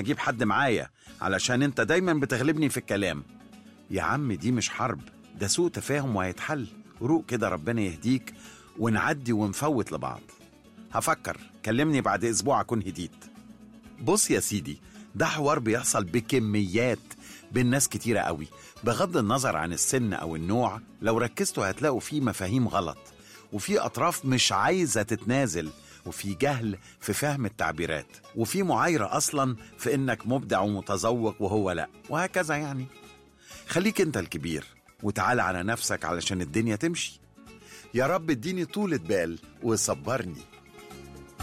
اجيب حد معايا علشان انت دايما بتغلبني في الكلام يا عم دي مش حرب ده سوء تفاهم وهيتحل روق كده ربنا يهديك ونعدي ونفوت لبعض هفكر كلمني بعد اسبوع اكون هديت بص يا سيدي ده حوار بيحصل بكميات بين ناس كتيرة قوي بغض النظر عن السن أو النوع لو ركزتوا هتلاقوا فيه مفاهيم غلط وفي أطراف مش عايزة تتنازل وفي جهل في فهم التعبيرات وفي معايرة أصلا في إنك مبدع ومتذوق وهو لأ وهكذا يعني خليك أنت الكبير وتعال على نفسك علشان الدنيا تمشي يا رب اديني طولة بال وصبرني